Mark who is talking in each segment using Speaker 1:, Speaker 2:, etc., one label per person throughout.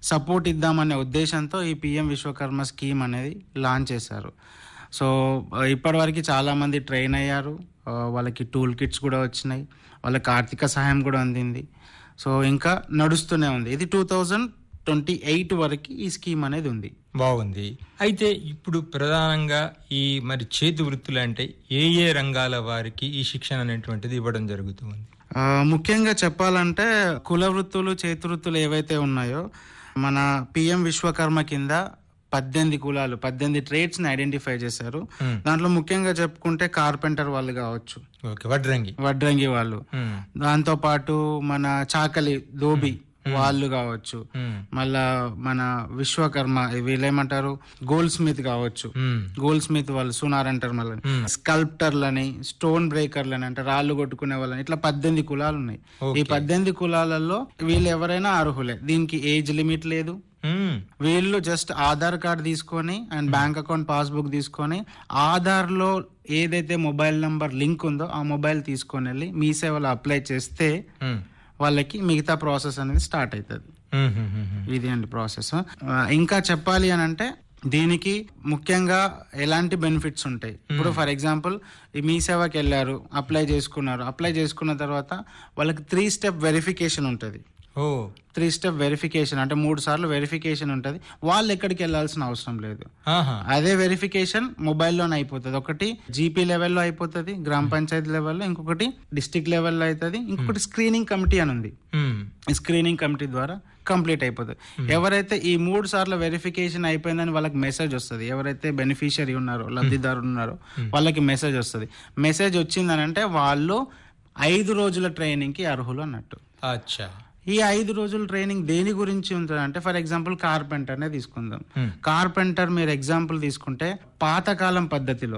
Speaker 1: Support ఇద్దామనే ఉద్దేశంతో ఈ పిఎం విశ్వకర్మ స్కీమ్ అనేది లాంచ్ చేశారు సో ఇప్పటివరకు చాలామంది ట్రైన్ అయ్యారు ఆ, వాళ్ళకి టూల్ కిట్స్ కూడా వచ్చినాయి వాళ్ళకి ఆర్థిక సహాయం కూడా అందింది సో ఇంకా నడుస్తూనే ఉంది ఇది టూ థౌజండ్ ట్వంటీ ఎయిట్ వరకు ఈ స్కీమ్ అనేది ఉంది
Speaker 2: బాగుంది అయితే ఇప్పుడు ప్రధానంగా ఈ మరి చేతి వృత్తులు అంటే ఏ ఏ రంగాల వారికి ఈ శిక్షణ అనేటువంటిది ఇవ్వడం జరుగుతుంది
Speaker 1: ఆ, ముఖ్యంగా చెప్పాలంటే కుల వృత్తులు చేతి వృత్తులు ఏవైతే ఉన్నాయో మన పిఎం విశ్వకర్మ కింద పద్దెనిమిది కులాలు పద్దెనిమిది ట్రేడ్స్ ని ఐడెంటిఫై చేశారు
Speaker 2: Hmm.
Speaker 1: దాంట్లో ముఖ్యంగా చెప్పుకుంటే కార్పెంటర్ వాళ్ళు కావచ్చు
Speaker 2: ఓకే వడ్రంగి
Speaker 1: వడ్రంగి వాళ్ళు
Speaker 2: ఉమ్,
Speaker 1: దాంతో పాటు మన చాకలి దోబి వాళ్ళు కావచ్చు
Speaker 2: ఉమ్,
Speaker 1: మళ్ళా మన విశ్వకర్మ వీళ్ళేమంటారు గోల్డ్ స్మిత్ కావచ్చు
Speaker 2: ఉమ్,
Speaker 1: గోల్డ్ స్మిత్ వాళ్ళు సునార్ అంటారు మళ్ళీ
Speaker 2: Hmm.
Speaker 1: స్కల్ప్టర్లని స్టోన్ బ్రేకర్లని అంటే రాళ్ళు కొట్టుకునే వాళ్ళని ఇట్లా పద్దెనిమిది కులాలు ఉన్నాయి ఈ పద్దెనిమిది కులాలలో వీళ్ళు ఎవరైనా అర్హులే దీనికి ఏజ్ లిమిట్ లేదు
Speaker 2: ఉమ్,
Speaker 1: వీళ్ళు జస్ట్ ఆధార్ కార్డ్ తీసుకొని అండ్ బ్యాంక్ అకౌంట్ పాస్బుక్ తీసుకొని ఆధార్ లో ఏదైతే మొబైల్ నంబర్ లింక్ ఉందో ఆ మొబైల్ తీసుకొని వెళ్ళి మీ సేవలో అప్లై చేస్తే
Speaker 2: ఉమ్,
Speaker 1: వాళ్ళకి మిగతా ప్రాసెస్ అనేది స్టార్ట్ అవుతుంది
Speaker 2: ఉమ్, ఉమ్, ఉమ్, ఉమ్.
Speaker 1: ఇది అండి ప్రాసెస్ ఇంకా చెప్పాలి అని అంటే దీనికి ముఖ్యంగా ఎలాంటి బెనిఫిట్స్ ఉంటాయి ఇప్పుడు ఫర్ ఎగ్జాంపుల్ మీ సేవకి వెళ్ళారు అప్లై చేసుకున్నారు అప్లై చేసుకున్న తర్వాత వాళ్ళకి త్రీ స్టెప్ వెరిఫికేషన్ ఉంటుంది
Speaker 2: ఓ
Speaker 1: త్రీ స్టెప్ వెరిఫికేషన్ అంటే మూడు సార్లు వెరిఫికేషన్ ఉంటుంది వాళ్ళు ఎక్కడికి వెళ్ళాల్సిన అవసరం లేదు
Speaker 2: ఆహా
Speaker 1: అదే వెరిఫికేషన్ మొబైల్లోనే అయిపోతుంది ఒకటి జీపీ లెవెల్లో అయిపోతుంది గ్రామ పంచాయతీ లెవెల్లో ఇంకొకటి డిస్టిక్ లెవెల్లో అవుతుంది ఇంకొకటి స్క్రీనింగ్ కమిటీ అని ఉంది
Speaker 2: ఉమ్,
Speaker 1: ఈ స్క్రీనింగ్ కమిటీ ద్వారా కంప్లీట్ అయిపోతుంది ఎవరైతే ఈ మూడు సార్లు వెరిఫికేషన్ అయిపోయిందని వాళ్ళకి మెసేజ్ వస్తుంది ఎవరైతే బెనిఫిషియరీ ఉన్నారో లబ్ధిదారు ఉన్నారో వాళ్ళకి మెసేజ్ వస్తుంది మెసేజ్ వచ్చిందని అంటే వాళ్ళు ఐదు రోజుల ట్రైనింగ్ కి అర్హులు అన్నట్టు
Speaker 2: అచ్చా
Speaker 1: ఈ ఐదు రోజుల ట్రైనింగ్ దేని గురించి ఉంటుంది అంటే ఫర్ ఎగ్జాంపుల్ కార్పెంటర్ నే తీసుకుందాం
Speaker 2: Hmm.
Speaker 1: కార్పెంటర్ మీరు ఎగ్జాంపుల్ తీసుకుంటే పాతకాలం పద్ధతిలో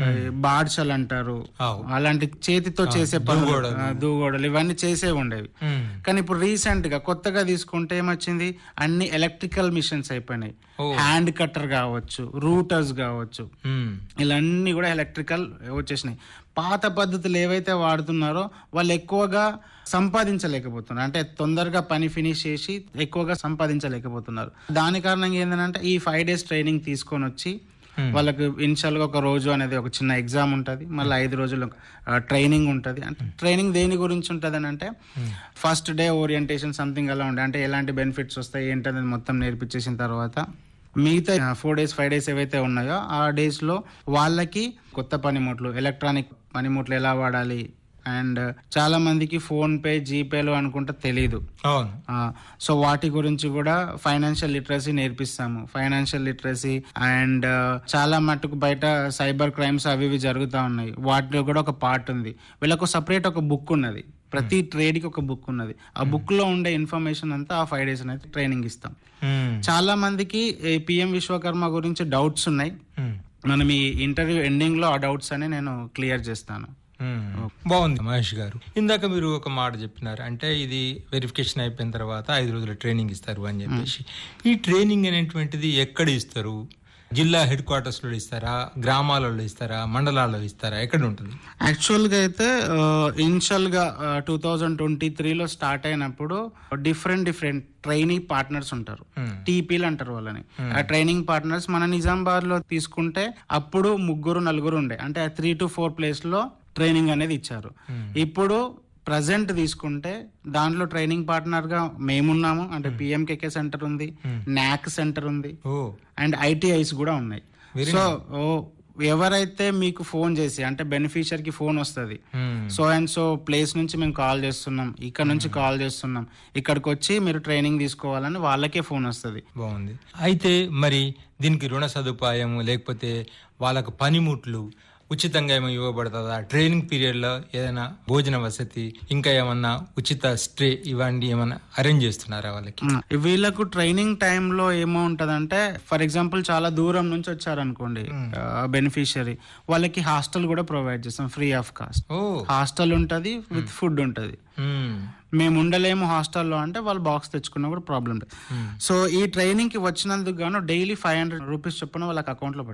Speaker 1: బాడ్షలు అంటారు
Speaker 2: అవు.
Speaker 1: అలాంటి చేతితో చేసే పనులు ఆ, దూగోడలు ఇవన్నీ చేసే ఉండేవి
Speaker 2: ఉమ్,
Speaker 1: కానీ ఇప్పుడు రీసెంట్ గా కొత్తగా తీసుకుంటే ఏమొచ్చింది అన్ని ఎలక్ట్రికల్ మిషన్స్ అయిపోయినాయి
Speaker 2: ఓ.
Speaker 1: హ్యాండ్ కట్టర్ కావచ్చు రూటర్స్ కావచ్చు
Speaker 2: ఉమ్,
Speaker 1: ఇలా అన్ని కూడా ఎలక్ట్రికల్ వచ్చేసినాయి పాత పద్ధతులు ఏవైతే వాడుతున్నారో వాళ్ళు ఎక్కువగా సంపాదించలేకపోతున్నారు అంటే తొందరగా పని ఫినిష్ చేసి ఎక్కువగా సంపాదించలేకపోతున్నారు దాని కారణంగా ఏంటంటే ఈ ఫైవ్ డేస్ ట్రైనింగ్ తీసుకొని వచ్చి
Speaker 2: Hmm.
Speaker 1: వాళ్ళకి ఇనిషియల్ గా ఒక రోజు అనేది ఒక చిన్న ఎగ్జామ్ ఉంటది మళ్ళీ ఐదు రోజులు ట్రైనింగ్ ఉంటది అంటే ట్రైనింగ్ దేని గురించి ఉంటది అని అంటే ఫస్ట్ డే ఓరియంటేషన్ సంథింగ్ అలా ఉండే అంటే ఎలాంటి బెనిఫిట్స్ వస్తాయి ఏంటనేది మొత్తం నేర్పించేసిన తర్వాత మిగతా ఫోర్ డేస్ ఫైవ్ డేస్ ఏవైతే ఉన్నాయో ఆ డేస్ లో వాళ్ళకి కొత్త పనిముట్లు ఎలక్ట్రానిక్ పనిముట్లు ఎలా వాడాలి అండ్ చాలా మందికి ఫోన్ పే జీపేలు అనుకుంటే తెలియదు
Speaker 2: అవును
Speaker 1: సో వాటి గురించి కూడా ఫైనాన్షియల్ లిటరసీ నేర్పిస్తాము ఫైనాన్షియల్ లిటరసీ అండ్ చాలా మటుకు బయట సైబర్ క్రైమ్స్ అవి ఇవి జరుగుతూ ఉన్నాయి వాటిలో కూడా ఒక పార్ట్ ఉంది వీళ్ళకు సపరేట్ ఒక బుక్ ఉన్నది ప్రతి ట్రేడ్ కి ఒక బుక్ ఉన్నది ఆ బుక్ లో ఉండే ఇన్ఫర్మేషన్ అంతా ఆ ఫైవ్ డేస్ అనేది ట్రైనింగ్ ఇస్తాం
Speaker 2: ఉమ్,
Speaker 1: చాలా మందికి పిఎం విశ్వకర్మ గురించి డౌట్స్ ఉన్నాయి
Speaker 2: ఉమ్,
Speaker 1: మనం ఈ ఇంటర్వ్యూ ఎండింగ్ లో ఆ డౌట్స్ అని నేను క్లియర్ చేస్తాను
Speaker 2: ఉమ్. బాగుంది మహేష్ గారు ఇందాక మీరు ఒక మాట చెప్పినారు అంటే ఇది వెరిఫికేషన్ అయిపోయిన తర్వాత ఐదు రోజుల ట్రైనింగ్ ఇస్తారు అని చెప్పేసి ఈ ట్రైనింగ్ అనేటువంటిది ఎక్కడ ఇస్తారు జిల్లా హెడ్ క్వార్టర్స్ లో ఇస్తారా గ్రామాలలో ఇస్తారా మండలాల్లో ఇస్తారా ఎక్కడ ఉంటుంది
Speaker 1: యాక్చువల్ గా అయితే ఇనిషియల్ గా టూ థౌజండ్ ట్వంటీ త్రీలో స్టార్ట్ అయినప్పుడు డిఫరెంట్ డిఫరెంట్ ట్రైనింగ్ పార్ట్నర్స్ ఉంటారు
Speaker 2: Hmm.
Speaker 1: టీపీలు అంటారు వాళ్ళని ఆ ట్రైనింగ్ పార్ట్నర్స్ మన నిజామాబాద్ లో తీసుకుంటే అప్పుడు ముగ్గురు నలుగురు ఉండే అంటే త్రీ టు ఫోర్ ప్లేస్ లో ట్రైనింగ్ అనేది ఇచ్చారు ఇప్పుడు ప్రజెంట్ తీసుకుంటే దాంట్లో ట్రైనింగ్ పార్ట్నర్ గా మేమున్నాము అంటే పిఎంకేకే సెంటర్ ఉంది నాక్ సెంటర్ ఉంది
Speaker 2: ఓ
Speaker 1: అండ్ ఐటీఐస్ కూడా ఉన్నాయి సో ఓ ఎవరైతే మీకు ఫోన్ చేసి అంటే బెనిఫిషియర్ కి ఫోన్ వస్తుంది
Speaker 2: um,
Speaker 1: so and so place నుంచి మేము కాల్ చేస్తున్నాం ఇక్కడ నుంచి కాల్ చేస్తున్నాం ఇక్కడికి వచ్చి మీరు ట్రైనింగ్ తీసుకోవాలని వాళ్ళకే ఫోన్ వస్తుంది
Speaker 2: బాగుంది అయితే మరి దీనికి రుణ సదుపాయం లేకపోతే వాళ్ళకు పనిముట్లు ఉచితంగా ఏమైనా ఇవ్వబడుతుందా ట్రైనింగ్ పీరియడ్ లో ఏదైనా భోజన వసతి ఇంకా ఏమన్నా ఉచిత స్టే ఇవన్నీ ఏమన్నా అరేంజ్ చేస్తున్నారా వాళ్ళకి
Speaker 1: వీళ్ళకు ట్రైనింగ్ టైంలో ఏమో ఉంటదంటే ఫర్ ఎగ్జాంపుల్ చాలా దూరం నుంచి వచ్చారనుకోండి బెనిఫిషియరీ వాళ్ళకి హాస్టల్ కూడా ప్రొవైడ్ చేస్తాం ఫ్రీ ఆఫ్ కాస్ట్
Speaker 2: ఓ
Speaker 1: హాస్టల్ ఉంటది విత్ ఫుడ్ ఉంటది
Speaker 2: ఉమ్,
Speaker 1: మేము ఉండలేము హాస్టల్లో అంటే వాళ్ళు బాక్స్ తెచ్చుకున్నా కూడా ప్రాబ్లం లేదు సో ఈ ట్రైనింగ్ కి వచ్చినందుకు గాను డైలీ ఫైవ్ హండ్రెడ్ రూపీస్ చొప్పున వాళ్ళకి అకౌంట్ లో పడతాయి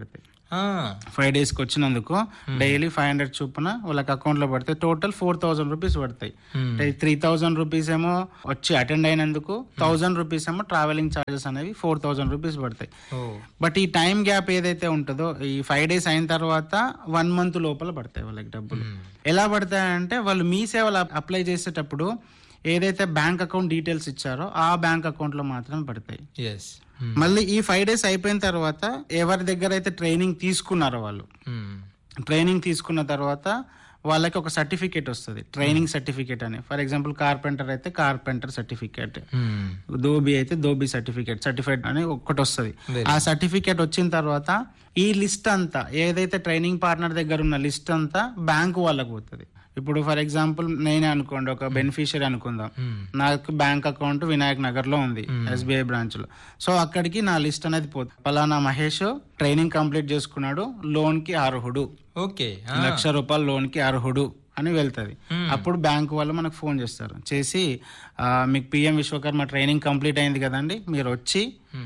Speaker 2: ఆ,
Speaker 1: ఫైవ్ డేస్కి వచ్చినందుకు డైలీ ఫైవ్ హండ్రెడ్ చొప్పున వాళ్ళకి అకౌంట్లో పడితే టోటల్ ఫోర్ థౌసండ్ రూపీస్ పడతాయి
Speaker 2: Hmm.
Speaker 1: అంటే త్రీ థౌసండ్ రూపీస్ ఏమో వచ్చి అటెండ్ అయినందుకు థౌసండ్ రూపీస్ ఏమో ట్రావెలింగ్ ఛార్జెస్ అనేవి ఫోర్ థౌసండ్ రూపీస్ పడతాయి
Speaker 2: ఓ
Speaker 1: బట్ ఈ టైం గ్యాప్ ఏదైతే ఉంటుందో ఈ ఫైవ్ డేస్ అయిన తర్వాత వన్ మంత్ లోపల పడతాయి వాళ్ళకి డబ్బులు ఎలా పడతాయంటే వాళ్ళు మీ సేవలు అప్లై చేసేటప్పుడు ఏదైతే బ్యాంక్ అకౌంట్ డీటెయిల్స్ ఇచ్చారో ఆ బ్యాంక్ అకౌంట్ లో మాత్రమే పడతాయి
Speaker 2: ఎస్
Speaker 1: మళ్ళీ ఈ ఫైవ్ డేస్ అయిపోయిన తర్వాత ఎవరి దగ్గర అయితే ట్రైనింగ్ తీసుకున్నారో వాళ్ళు ట్రైనింగ్ తీసుకున్న తర్వాత వాళ్ళకి ఒక సర్టిఫికేట్ వస్తుంది ట్రైనింగ్ సర్టిఫికేట్ అని ఫర్ ఎగ్జాంపుల్ కార్పెంటర్ అయితే కార్పెంటర్ సర్టిఫికేట్ దోబి అయితే దోబి సర్టిఫికేట్ సర్టిఫైడ్ అని ఒకటి వస్తుంది
Speaker 2: Very
Speaker 1: ఆ సర్టిఫికేట్ వచ్చిన తర్వాత ఈ లిస్ట్ అంతా ఏదైతే ట్రైనింగ్ పార్ట్నర్ దగ్గర ఉన్న లిస్ట్ అంతా బ్యాంకు వాళ్ళకు పోతుంది ఇప్పుడు ఫర్ ఎగ్జాంపుల్ నేనే అనుకోండి ఒక బెనిఫిషియరీ అనుకుందాం నాకు బ్యాంక్ అకౌంట్ వినాయక్ నగర్ లో ఉంది ఎస్బీఐ బ్రాంచ్ లో సో అక్కడికి నా లిస్ట్ అనేది పోతుంది పలానా మహేష్ ట్రైనింగ్ కంప్లీట్ చేసుకున్నాడు లోన్ కి అర్హుడు
Speaker 2: ఓకే
Speaker 1: లక్ష రూపాయల లోన్ కి అర్హుడు అని వెళ్తది అప్పుడు బ్యాంక్ వాళ్ళు మనకు ఫోన్ చేస్తారు చేసి ఆ, మీకు పిఎం విశ్వకర్మ ట్రైనింగ్ కంప్లీట్ అయింది కదండి మీరు వచ్చి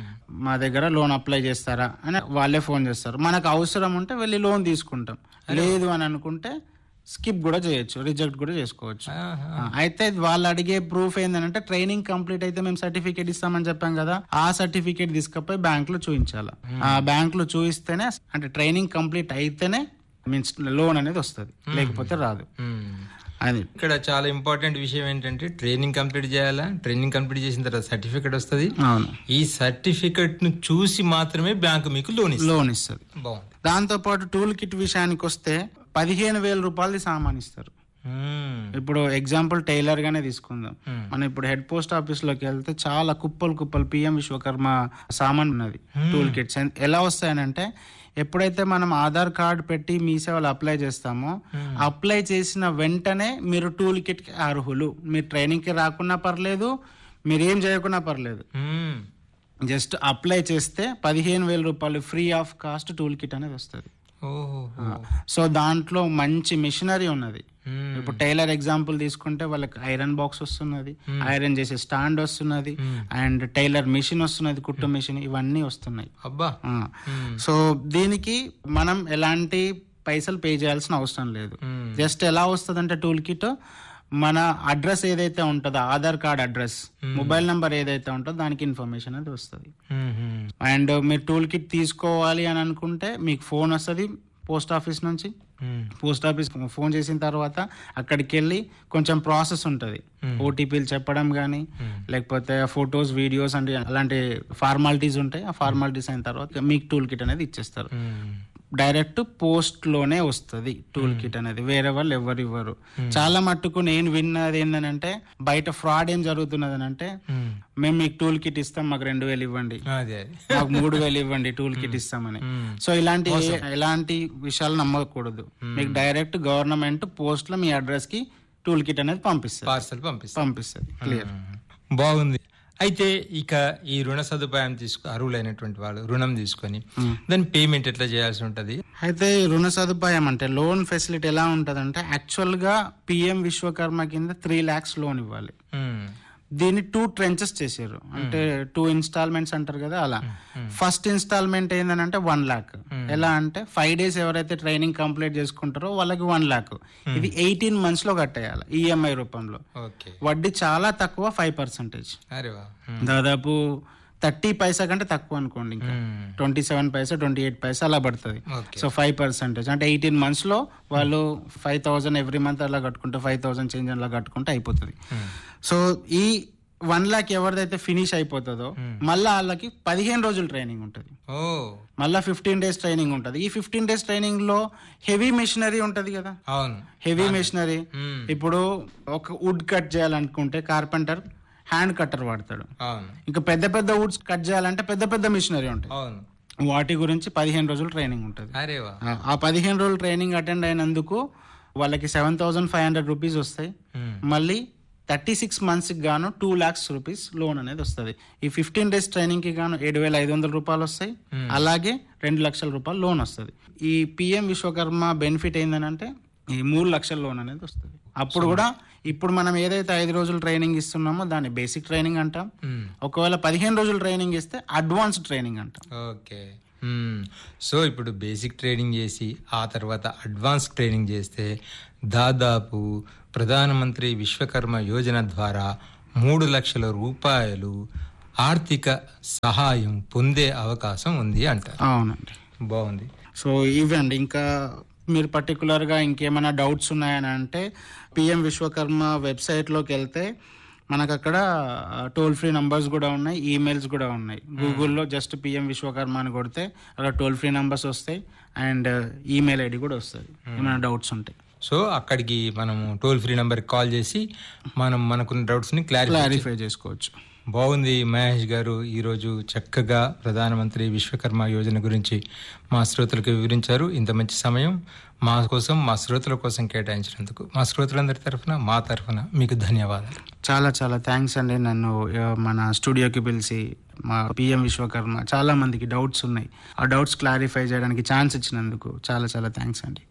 Speaker 1: మా దగ్గర లోన్ అప్లై చేస్తారా అని వాళ్ళే ఫోన్ చేస్తారు మనకు అవసరం ఉంటే వెళ్ళి లోన్ తీసుకుంటాం లేదు అని అనుకుంటే స్కిప్ కూడా చేయొచ్చు రిజెక్ట్ కూడా చేసుకోవచ్చు ఆ, అయితే వాళ్ళు అడిగే ప్రూఫ్ ఏంటంటే ట్రైనింగ్ కంప్లీట్ అయితే మేము సర్టిఫికేట్ ఇస్తామని చెప్పాం కదా ఆ సర్టిఫికేట్ తీసుకపోయి బ్యాంక్ లో చూపించాలి ఆ బ్యాంక్ లో చూపిస్తేనే అంటే ట్రైనింగ్ కంప్లీట్ అయితేనే మీన్స్ లోన్ అనేది వస్తుంది లేకపోతే రాదు అది
Speaker 2: ఇక్కడ చాలా ఇంపార్టెంట్ విషయం ఏంటంటే ట్రైనింగ్ కంప్లీట్ చేయాలా ట్రైనింగ్ కంప్లీట్ చేసిన తర్వాత సర్టిఫికెట్ వస్తుంది
Speaker 1: అవును
Speaker 2: ఈ సర్టిఫికెట్ ను చూసి మాత్రమే బ్యాంకు మీకు లోన్ ఇస్తుంది
Speaker 1: లోన్ ఇస్తుంది
Speaker 2: బాగుంది
Speaker 1: దాంతో పాటు టూల్ కిట్ విషయానికి వస్తే పదిహేను వేల రూపాయలది సామాన్ ఇస్తారు
Speaker 2: మ్మ్.
Speaker 1: ఇప్పుడు ఎగ్జాంపుల్ టైలర్ గానే తీసుకుందాం
Speaker 2: Hmm.
Speaker 1: మనం ఇప్పుడు హెడ్ పోస్ట్ ఆఫీస్ లోకి వెళ్తే చాలా కుప్పలు కుప్పలు పిఎం విశ్వకర్మ సామాన్ ఉన్నది టూల్ కిట్స్ ఎలా వస్తాయనంటే ఎప్పుడైతే మనం ఆధార్ కార్డ్ పెట్టి మీ సేవలు అప్లై చేస్తామో అప్లై చేసిన వెంటనే మీరు టూల్ కిట్ కి అర్హులు మీరు ట్రైనింగ్ కి రాకున్నా పర్లేదు మీరు ఏం చేయకున్నా పర్లేదు
Speaker 2: మ్మ్.
Speaker 1: జస్ట్ అప్లై చేస్తే పదిహేను వేల రూపాయలు free of cost tool kit అనేది వస్తుంది
Speaker 2: ఓహో
Speaker 1: సో దాంట్లో మంచి మిషనరీ ఉన్నది
Speaker 2: మ్మ్.
Speaker 1: ఇప్పుడు టైలర్ ఎగ్జాంపుల్ తీసుకుంటే వాళ్ళకి ఐరన్ బాక్స్ వస్తున్నది ఐరన్ చేసే స్టాండ్ వస్తున్నది అండ్ టైలర్ మిషన్ వస్తున్నది కుట్టు మిషన్ ఇవన్నీ వస్తున్నాయి
Speaker 2: అబ్బా
Speaker 1: ఆ.
Speaker 2: మ్మ్.
Speaker 1: సో దీనికి మనం ఎలాంటి పైసలు పే చేయాల్సిన అవసరం లేదు
Speaker 2: మ్మ్.
Speaker 1: జస్ట్ ఎలా వస్తుందంటే టూల్ కిట్ మన అడ్రస్ ఏదైతే ఉంటుందో Aadhaar card address mobile number ఏదైతే ఉంటుందో దానికి ఇన్ఫర్మేషన్ అనేది వస్తుంది
Speaker 2: మ్మ్. మ్మ్.
Speaker 1: అండ్ మీరు టూల్ కిట్ తీసుకోవాలి అని అనుకుంటే మీకు ఫోన్ వస్తుంది పోస్ట్ ఆఫీస్ నుంచి
Speaker 2: మ్మ్.
Speaker 1: పోస్ట్ ఆఫీస్ ఫోన్ చేసిన తర్వాత అక్కడికి వెళ్ళి కొంచెం ప్రాసెస్ ఉంటుంది ఓటీపీలు చెప్పడం కానీ లేకపోతే ఫొటోస్ వీడియోస్ అంటే అలాంటి ఫార్మాలిటీస్ ఉంటాయి ఆ ఫార్మాలిటీస్ అయిన తర్వాత మీకు టూల్ కిట్ అనేది ఇచ్చేస్తారు
Speaker 2: మ్మ్.
Speaker 1: డైరెక్ట్ పోస్ట్ లోనే వస్తుంది టూల్ కిట్ అనేది వేరే వాళ్ళు ఎవరు ఇవ్వరు చాలా మట్టుకు నేను విన్నది ఏంటంటే బయట ఫ్రాడ్ ఏం జరుగుతున్నది అంటే
Speaker 2: మ్మ్.
Speaker 1: మేము మీకు టూల్ కిట్ ఇస్తాం మాకు రెండు వేలు ఇవ్వండి
Speaker 2: అదే అదే
Speaker 1: మాకు మూడు వేలు ఇవ్వండి టూల్ కిట్ ఇస్తామని
Speaker 2: మ్మ్.
Speaker 1: సో ఇలాంటి ఎలాంటి విషయాలు నమ్మకూడదు మీకు డైరెక్ట్ గవర్నమెంట్ పోస్ట్ లో మీ అడ్రస్ కి టూల్ కిట్ అనేది పంపిస్తుంది
Speaker 2: పార్సల్ పంపిస్తాం
Speaker 1: పంపిస్తుంది క్లియర్
Speaker 2: బాగుంది అయితే ఇక ఈ రుణ సదుపాయం తీసుకు అర్హులైనటువంటి వాళ్ళు రుణం తీసుకొని దాని పేమెంట్ ఎట్లా చేయాల్సి ఉంటది
Speaker 1: అయితే ఈ రుణ సదుపాయం అంటే లోన్ ఫెసిలిటీ ఎలా ఉంటది అంటే యాక్చువల్ గా పిఎం విశ్వకర్మ కింద త్రీ లాక్స్ లోన్ ఇవ్వాలి
Speaker 2: మ్మ్.
Speaker 1: దీన్ని టూ ట్రెంచెస్ చేసారు అంటే టూ ఇన్స్టాల్మెంట్స్ అంటారు కదా అలా ఫస్ట్ ఇన్స్టాల్మెంట్ ఏంటంటే వన్ లాక్ ఎలా అంటే ఫైవ్ డేస్ ఎవరైతే ట్రైనింగ్ కంప్లీట్ చేసుకుంటారో వాళ్ళకి వన్ లాక్ ఇది ఎయిటీన్ మంత్స్ లో కట్టేయాలి ఈఎంఐ రూపంలో
Speaker 2: ఓకే
Speaker 1: వడ్డీ చాలా తక్కువ ఫైవ్ పర్సెంటేజ్
Speaker 2: అరే వా మ్మ్.
Speaker 1: దాదాపు థర్టీ పైసా కంటే తక్కువ అనుకోండి ఇంకా
Speaker 2: hmm.
Speaker 1: Twenty seven paisa twenty eight paisa అలా పడుతుంది
Speaker 2: ఓకే
Speaker 1: సో ఫైవ్ పర్సెంటేజ్ అంటే ఎయిటీన్ మంత్స్ లో వాళ్ళు ఫైవ్ థౌసండ్ ఎవ్రీ మంత్ అలా కట్టుకుంటే ఫైవ్ థౌసండ్ చేంజ్ అలా కట్టుకుంటే అయిపోతుంది సో ఈ వన్ లాక్ ఎవరిదైతే ఫినిష్ అయిపోతుందో మళ్ళీ వాళ్ళకి పదిహేను రోజులు ట్రైనింగ్ ఉంటుంది
Speaker 2: ఓ
Speaker 1: మళ్ళీ ఫిఫ్టీన్ డేస్ ట్రైనింగ్ ఉంటుంది ఈ ఫిఫ్టీన్ డేస్ ట్రైనింగ్ లో హెవీ మెషినరీ ఉంటుంది కదా
Speaker 2: అవును
Speaker 1: హెవీ మెషినరీ
Speaker 2: మ్మ్.
Speaker 1: ఇప్పుడు ఒక వుడ్ కట్ చేయాలనుకుంటే కార్పెంటర్ హ్యాండ్ కట్టర్ వాడతాడు
Speaker 2: అవును
Speaker 1: ఇంకా పెద్ద పెద్ద వుడ్స్ కట్ చేయాలంటే పెద్ద పెద్ద మిషనరీ ఉంటాయి
Speaker 2: అవును
Speaker 1: వాటి గురించి పదిహేను రోజులు ట్రైనింగ్ ఉంటుంది
Speaker 2: అరే వా
Speaker 1: ఆ- ఆ పదిహేను రోజులు ట్రైనింగ్ అటెండ్ అయినందుకు వాళ్ళకి seven thousand five hundred rupees వస్తాయి
Speaker 2: మ్మ్.
Speaker 1: మళ్ళీ థర్టీ సిక్స్ మంత్స్కి గాను టూ ల్యాక్స్ రూపీస్ లోన్ అనేది వస్తుంది ఈ ఫిఫ్టీన్ డేస్ ట్రైనింగ్కి గాను ఏడు వేల ఐదు వందల రూపాయలు వస్తాయి అలాగే రెండు లక్షల రూపాయలు లోన్ వస్తుంది ఈ పిఎం విశ్వకర్మ బెనిఫిట్ ఏంటంటే ఈ మూడు లక్షల లోన్ అనేది వస్తుంది అప్పుడు కూడా ఇప్పుడు మనం ఏదైతే ఐదు రోజులు ట్రైనింగ్ ఇస్తున్నామో దాన్ని బేసిక్ ట్రైనింగ్ అంటాం
Speaker 2: మ్మ్.
Speaker 1: ఒకవేళ పదిహేను రోజులు ట్రైనింగ్ ఇస్తే అడ్వాన్స్ ట్రైనింగ్ అంటాం
Speaker 2: ఓకే మ్మ్. సో ఇప్పుడు బేసిక్ ట్రైనింగ్ చేసి ఆ తర్వాత అడ్వాన్స్ ట్రైనింగ్ చేస్తే దాదాపు ప్రధానమంత్రి విశ్వకర్మ యోజన ద్వారా మూడు లక్షల రూపాయలు ఆర్థిక సహాయం పొందే అవకాశం ఉంది అంటారు
Speaker 1: అవునండి
Speaker 2: బాగుంది
Speaker 1: సో ఇవండి ఇంకా మీరు పర్టికులర్గా ఇంకేమైనా డౌట్స్ ఉన్నాయని అంటే పిఎం విశ్వకర్మ వెబ్సైట్లోకి వెళ్తే మనకు అక్కడ టోల్ ఫ్రీ నంబర్స్ కూడా ఉన్నాయి ఈమెయిల్స్ కూడా ఉన్నాయి గూగుల్లో జస్ట్ పిఎం విశ్వకర్మ అని కొడితే అక్కడ టోల్ ఫ్రీ నంబర్స్ వస్తాయి అండ్ ఈమెయిల్ ఐడి కూడా వస్తుంది ఏమైనా డౌట్స్ ఉంటాయి
Speaker 2: సో అక్కడికి మనము టోల్ ఫ్రీ నెంబర్కి కాల్ చేసి మనం మనకున్న డౌట్స్ని క్లారిఫై
Speaker 1: క్లారిఫై చేసుకోవచ్చు
Speaker 2: బాగుంది మహేష్ గారు ఈరోజు చక్కగా ప్రధానమంత్రి విశ్వకర్మ యోజన గురించి మా శ్రోతలకు వివరించారు ఇంత మంచి సమయం మా కోసం మా శ్రోతల కోసం కేటాయించినందుకు మా శ్రోతలందరి తరఫున మా తరఫున మీకు ధన్యవాదాలు
Speaker 1: చాలా చాలా థ్యాంక్స్ అండి నన్ను ఆ, మన స్టూడియోకి పిలిచి మా పిఎం విశ్వకర్మ చాలా మందికి డౌట్స్ ఉన్నాయి ఆ డౌట్స్ క్లారిఫై చేయడానికి ఛాన్స్ ఇచ్చినందుకు చాలా చాలా థ్యాంక్స్ అండి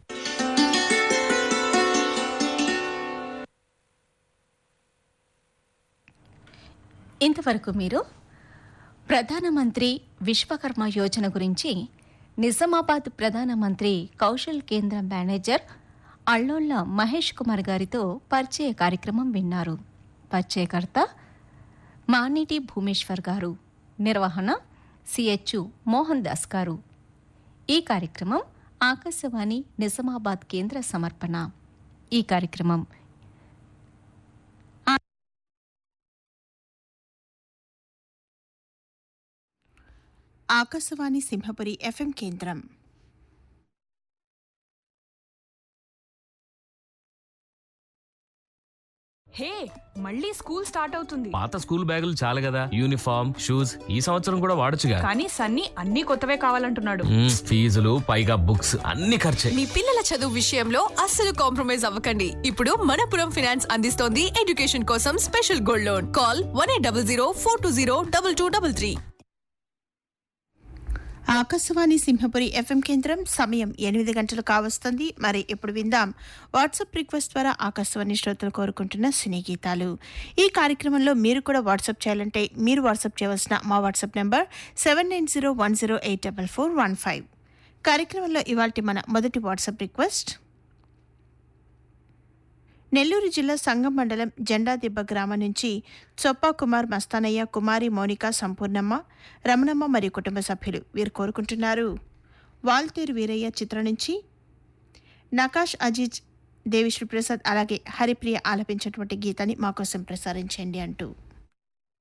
Speaker 3: ఇంతవరకు మీరు ప్రధానమంత్రి విశ్వకర్మ యోజన గురించి నిజామాబాద్ ప్రధానమంత్రి కౌశల్ కేంద్ర మేనేజర్ అల్లోళ్ళ మహేష్ కుమార్ గారితో పరిచయ కార్యక్రమం విన్నారు పరిచయకర్త మానిటి భూమేశ్వర్ గారు నిర్వహణ సిహెచ్ మోహన్ దాస్ గారు ఈ కార్యక్రమం ఆకాశవాణి నిజామాబాద్ కేంద్ర సమర్పణ ఈ కార్యక్రమం
Speaker 4: ఆకాశవాణి సింహపురి ఎఫ్ఎం కేంద్రం
Speaker 5: హే మళ్ళీ స్కూల్ స్టార్ట్ అవుతుంది
Speaker 6: పాత స్కూల్ బ్యాగులు చాలు కదా యూనిఫామ్ షూస్ ఈ సంవత్సరం కూడా వాడొచ్చుగా
Speaker 5: కానీ సన్నీ అన్ని కొత్తవే కావాలంటున్నాడు
Speaker 6: మ్మ్, ఫీజులు పైగా బుక్స్ అన్ని ఖర్చే
Speaker 7: మీ పిల్లల చదువు విషయంలో అస్సలు కాంప్రమైజ్ అవ్వకండి ఇప్పుడు మనపురం ఫినాన్స్ అందిస్తోంది ఎడ్యుకేషన్ కోసం special gold loan call one eight double zero four two zero double two double three
Speaker 4: Akashvani Simhapuri FM కేంద్రం సమయం ఎనిమిది గంటలు కావస్తుంది మరి ఇప్పుడు విందాం వాట్సాప్ రిక్వెస్ట్ ద్వారా ఆకాశవాణి శ్రోతలు కోరుకుంటున్న సినీ గీతాలు ఈ కార్యక్రమంలో మీరు కూడా వాట్సాప్ చేయాలంటే మీరు వాట్సాప్ చేయవలసిన మా WhatsApp number seven nine zero one zero eight double four one five కార్యక్రమంలో ఇవాల్టి మన మొదటి వాట్సాప్ రిక్వెస్ట్ నెల్లూరు జిల్లా సంగం మండలం జెండాదిబ్బ గ్రామం నుంచి చొప్పా కుమార్ మస్తానయ్య కుమారి మౌనిక సంపూర్ణమ్మ రమణమ్మ మరియు కుటుంబ సభ్యులు వీరు కోరుకుంటున్నారు వాల్తేరు వీరయ్య చిత్రం నుంచి నకాష్ అజీజ్ దేవిశ్రీ ప్రసాద్ అలాగే హరిప్రియ ఆలపించినటువంటి గీతాన్ని మా కోసం ప్రసారించండి అంటూ